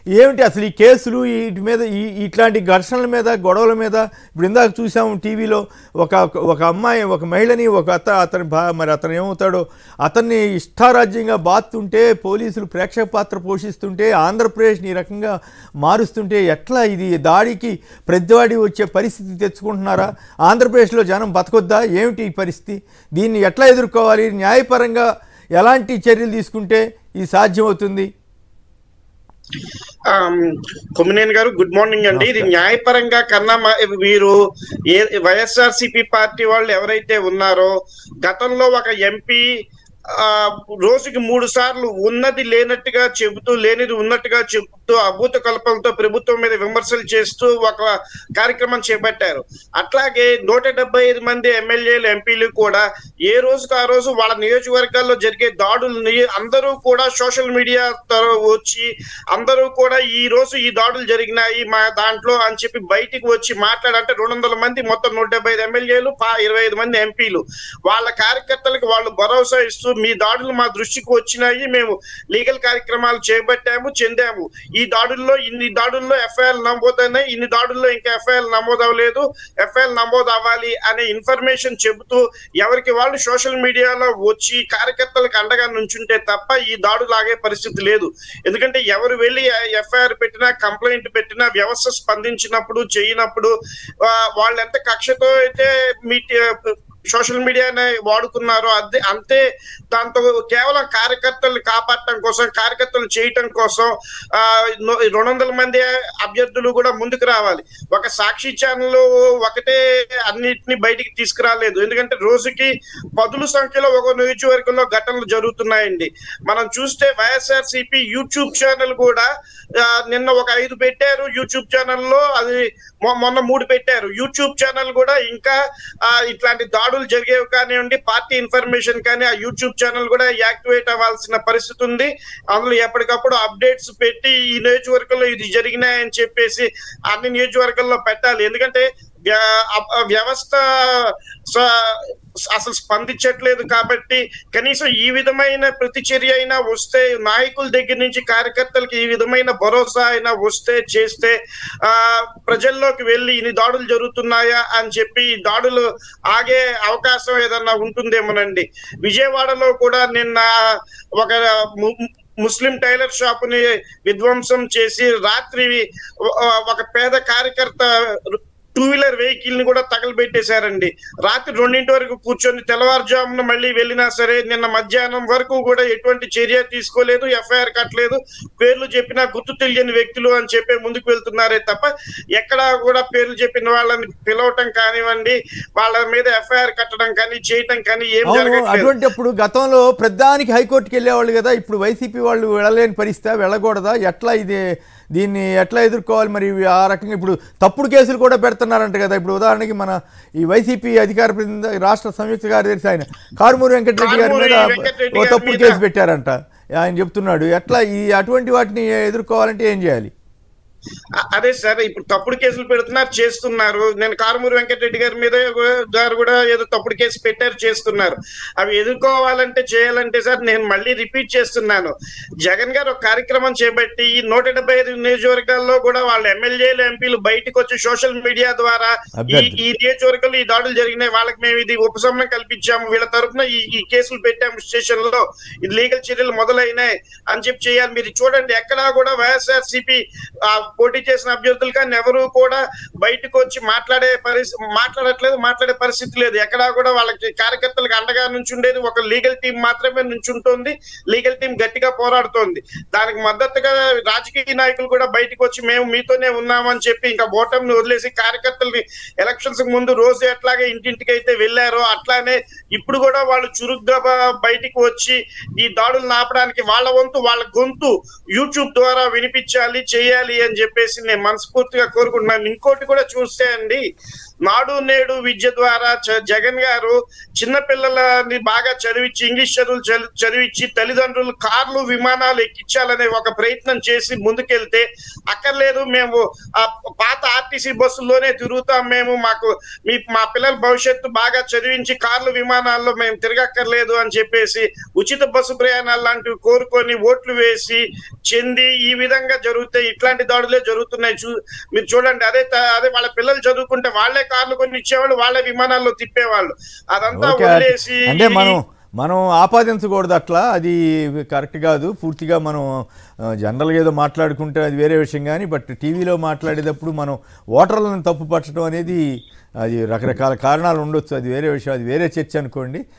ఏమిటి అసలు ఈ కేసులు వీటి మీద ఈ ఇట్లాంటి ఘర్షణల మీద గొడవల మీద ఇప్పుడు ఇందాక చూసాము టీవీలో ఒక ఒక అమ్మాయి ఒక మహిళని ఒక అత అతని భా మరి అతను ఏమవుతాడో అతన్ని ఇష్టారాజ్యంగా బాతుంటే పోలీసులు ప్రేక్షక పాత్ర పోషిస్తుంటే ఆంధ్రప్రదేశ్ని ఈ రకంగా మారుస్తుంటే ఎట్లా ఇది దాడికి ప్రతివాడి వచ్చే పరిస్థితి తెచ్చుకుంటున్నారా ఆంధ్రప్రదేశ్లో జనం బతకొద్దా ఏమిటి ఈ పరిస్థితి దీన్ని ఎట్లా ఎదుర్కోవాలి న్యాయపరంగా ఎలాంటి చర్యలు తీసుకుంటే ఇది సాధ్యమవుతుంది కొమ్మినేని గారు గుడ్ మార్నింగ్ అండి ఇది న్యాయపరంగా కన్నా మ- వీరు ఏ వైఎస్ఆర్ సిపి పార్టీ వాళ్ళు ఎవరైతే ఉన్నారో గతంలో ఒక ఎంపీ ఆ, రోజుకి మూడు సార్లు ఉన్నది లేనట్టుగా చెబుతూ లేనిది ఉన్నట్టుగా చెబుతూ అభూత కల్పనతో ప్రభుత్వం మీద విమర్శలు చేస్తూ ఒక కార్యక్రమం చేపట్టారు అట్లాగే నూట డెబ్బై ఐదు మంది ఎమ్మెల్యేలు ఎంపీలు కూడా ఏ రోజుకు ఆ రోజు వాళ్ళ నియోజకవర్గాల్లో జరిగే దాడుల్ని అందరూ కూడా సోషల్ మీడియా వచ్చి అందరూ కూడా ఈ రోజు ఈ దాడులు జరిగినాయి మా దాంట్లో అని చెప్పి బయటికి వచ్చి మాట్లాడంటే రెండు వందల మంది మొత్తం నూట డెబ్బై ఐదు ఎమ్మెల్యేలు ఇరవై ఐదు మంది ఎంపీలు వాళ్ళ కార్యకర్తలకు వాళ్ళు భరోసా ఇస్తూ మీ దాడులు మా దృష్టికి వచ్చినాయి మేము లీగల్ కార్యక్రమాలు చేపట్టాము చెందాము ఈ దాడుల్లో ఇన్ని దాడుల్లో ఎఫ్ఐఆర్ నమోదైనాయి ఇన్ని దాడుల్లో ఇంకా ఎఫ్ఐఆర్ నమోదు అవ్వలేదు ఎఫ్ఐఆర్ నమోదు అవ్వాలి అనే ఇన్ఫర్మేషన్ చెబుతూ ఎవరికి వాళ్ళు సోషల్ మీడియాలో వచ్చి కార్యకర్తలకు అండగా నుంచుంటే తప్ప ఈ దాడులు ఆగే పరిస్థితి లేదు ఎందుకంటే ఎవరు వెళ్ళి ఎఫ్ఐఆర్ పెట్టినా కంప్లైంట్ పెట్టినా వ్యవస్థ స్పందించినప్పుడు చేయనప్పుడు ఆ, వాళ్ళు ఎంత కక్షతో అయితే మీ సోషల్ మీడియాని వాడుకున్నారో అదే అంతే దాంతో కేవలం కార్యకర్తలు కాపాడటం కోసం కార్యకర్తలు చేయటం కోసం ఆ నో- రెండు వందల మంది అభ్యర్థులు కూడా ముందుకు రావాలి ఒక సాక్షి ఛానల్ ఒకటే అన్నిటిని బయటికి తీసుకురాలేదు ఎందుకంటే రోజుకి పదుల సంఖ్యలో ఒక నియోజకవర్గంలో ఘటనలు జరుగుతున్నాయండి మనం చూస్తే వైఎస్ఆర్ సిపి యూట్యూబ్ ఛానల్ కూడా ఆ, నిన్న ఒక ఐదు పెట్టారు యూట్యూబ్ ఛానల్లో అది మొ- మొన్న మూడు పెట్టారు యూట్యూబ్ ఛానల్ కూడా ఇంకా ఆ, ఇట్లాంటి దాడులు జరిగేవి కానివ్వండి పార్టీ ఇన్ఫర్మేషన్ కానీ ఆ యూట్యూబ్ ఛానల్ కూడా యాక్టివేట్ అవ్వాల్సిన పరిస్థితి ఉంది అందులో ఎప్పటికప్పుడు అప్డేట్స్ పెట్టి ఈ నియోజకవర్గంలో ఇది జరిగినాయని చెప్పేసి అన్ని నియోజకవర్గాల్లో పెట్టాలి ఎందుకంటే వ్య- అ- వ్యవస్థ స- అసలు స్పందించట్లేదు కాబట్టి కనీసం ఈ విధమైన ప్రతిచర్య అయినా వస్తే నాయకుల దగ్గర నుంచి కార్యకర్తలకి ఈ విధమైన భరోసా అయినా వస్తే చేస్తే ఆ ప్రజల్లోకి వెళ్ళి ఇన్ని దాడులు జరుగుతున్నాయా అని చెప్పి ఈ దాడులు ఆగే అవకాశం ఏదన్నా ఉంటుందేమోనండి విజయవాడలో కూడా నిన్న ఒక ము- ముస్లిం టైలర్ షాప్ ని విధ్వంసం చేసి రాత్రి ఒ- ఒక పేద కార్యకర్త టూ వీలర్ వెహికల్ ని కూడా తగలబెట్టేశారండి రాత్రి రెండింటి వరకు కూర్చొని తెల్లవారుజామున మళ్ళీ వెళ్ళినా సరే నిన్న మధ్యాహ్నం వరకు కూడా ఎటువంటి చర్య తీసుకోలేదు ఎఫ్ఐఆర్ కట్టలేదు పేర్లు చెప్పినా గుర్తు తెలియని వ్యక్తులు అని చెప్పి ముందుకు వెళ్తున్నారే తప్ప ఎక్కడ కూడా పేర్లు చెప్పిన వాళ్ళని పిలవటం కానివ్వండి వాళ్ళ మీద ఎఫ్ఐఆర్ కట్టడం కానీ చేయటం కానీ ఏం అవును జరగట్లేదు అటువంటి అప్పుడు గతంలో ప్రధానికి హైకోర్టుకి వెళ్ళేవాళ్ళు కదా ఇప్పుడు వైసీపీ వాళ్ళు వెళ్ళలేని పరిస్థితి వెళ్ళకూడదా ఎట్లా ఇది దీన్ని ఎట్లా ఎదుర్కోవాలి మరి ఇవి ఆ రకంగా ఇప్పుడు తప్పుడు కేసులు కూడా పెడుతున్నారంట కదా ఇప్పుడు ఉదాహరణకి మన ఈ వైసీపీ అధికార ప్రతినిధి రాష్ట్ర సంయుక్త కార్యదర్శి ఆయన కారుమూరి వెంకటరెడ్డి గారి మీద కారుమూరి వెంకటరెడ్డి ఓ గారి తప్పుడు మీద- కేసు పెట్టారంట ఆయన చెప్తున్నాడు ఎట్లా ఈ అటువంటి వాటిని ఎదుర్కోవాలంటే ఏం చేయాలి అ- అదే సార్ ఇప్పుడు తప్పుడు కేసులు పెడుతున్నారు చేస్తున్నారు నేను కారుమూరి వెంకటరెడ్డి గారి మీద కూడా- గారు కూడా ఏదో తప్పుడు కేసు పెట్టారు చేస్తున్నారు అవి ఎదుర్కోవాలంటే చేయాలంటే సార్ నేను మళ్ళీ రిపీట్ చేస్తున్నాను జగన్ గారు ఒక కార్యక్రమం చేపట్టి ఈ నూట డెబ్బై ఐదు నియోజకవర్గాల్లో కూడా వాళ్ళ ఎమ్మెల్యేలు ఎంపీలు బయటకు వచ్చి సోషల్ మీడియా ద్వారా ఈ అభ్యర్థి. ఈ నియోజకవర్గంలో ఈ దాడులు జరిగినాయి వాళ్ళకి మేము ఇది ఉపశమనం కల్పించాము వీళ్ళ తరపున ఈ ఈ కేసులు పెట్టాము స్టేషన్ లో ఇది లీగల్ చర్యలు మొదలైనాయి అని చెప్పి చేయాలి మీరు చూడండి ఎక్కడా కూడా వైఎస్ఆర్ సిపి పోటీ చేసిన అభ్యర్థులు కానీ ఎవరు కూడా బయటకు వచ్చి మాట్లాడే పరిస్థితి మాట్లాడట్లేదు మాట్లాడే పరిస్థితి లేదు ఎక్కడా కూడా వాళ్ళకి కార్యకర్తలకు అండగా నుంచి ఉండేది ఒక లీగల్ టీం మాత్రమే నుంచుంటోంది లీగల్ టీం గట్టిగా పోరాడుతోంది దానికి మద్దతుగా రాజకీయ నాయకులు కూడా బయటకు వచ్చి మేము మీతోనే ఉన్నామని చెప్పి ఇంకా ఓటమిని వదిలేసి కార్యకర్తల్ని ఎలక్షన్స్ ముందు రోజు ఎట్లాగే ఇంటింటికి అయితే వెళ్ళారో అట్లానే ఇప్పుడు కూడా వాళ్ళు చురుగ్గా బ- బయటికి వచ్చి ఈ దాడులను ఆపడానికి వాళ్ళ వంతు వాళ్ళ గొంతు యూట్యూబ్ ద్వారా వినిపించాలి చేయాలి అని చెప్పేసి నేను మనస్ఫూర్తిగా కోరుకుంటున్నాను ఇంకోటి కూడా చూస్తే అండి నాడు నేడు విద్య ద్వారా చ- జగన్ గారు చిన్నపిల్లలని బాగా చదివించి ఇంగ్లీష్ చదువులు చదివి- చదివించి తల్లిదండ్రులు కార్లు విమానాలు ఎక్కించాలనే ఒక ప్రయత్నం చేసి ముందుకెళ్తే అక్కర్లేదు మేము ఆ పాత ఆర్టీసీ బస్సుల్లోనే తిరుగుతాం మేము మాకు మీ మా పిల్లల భవిష్యత్తు బాగా చదివించి కార్లు విమానాల్లో మేము తిరగక్కర్లేదు అని చెప్పేసి ఉచిత బస్సు ప్రయాణాలు లాంటివి కోరుకొని ఓట్లు వేసి చెంది ఈ విధంగా జరుగుతాయి ఇట్లాంటి దాడులే జరుగుతున్నాయి చూ మీరు చూడండి అదే త- అదే వాళ్ళ పిల్లలు చదువుకుంటే వాళ్ళే కార్లు కొన్ని ఇచ్చేవాళ్ళు వాళ్ళే విమానాల్లో తిప్పేవాళ్ళు అదంతా ఓకే వదిలేసి అంటే ఇది- మనం మనం ఆపాదించకూడదు అట్లా అది కరెక్ట్ కాదు పూర్తిగా మనం ఆ, జనరల్గా ఏదో మాట్లాడుకుంటే అది వేరే విషయం కానీ బట్ టీవీలో మాట్లాడేటప్పుడు మనం ఓటర్లను తప్పు పట్టడం అనేది అది రకరకాల కారణాలు ఉండొచ్చు అది వేరే విషయం అది వేరే చర్చ అనుకోండి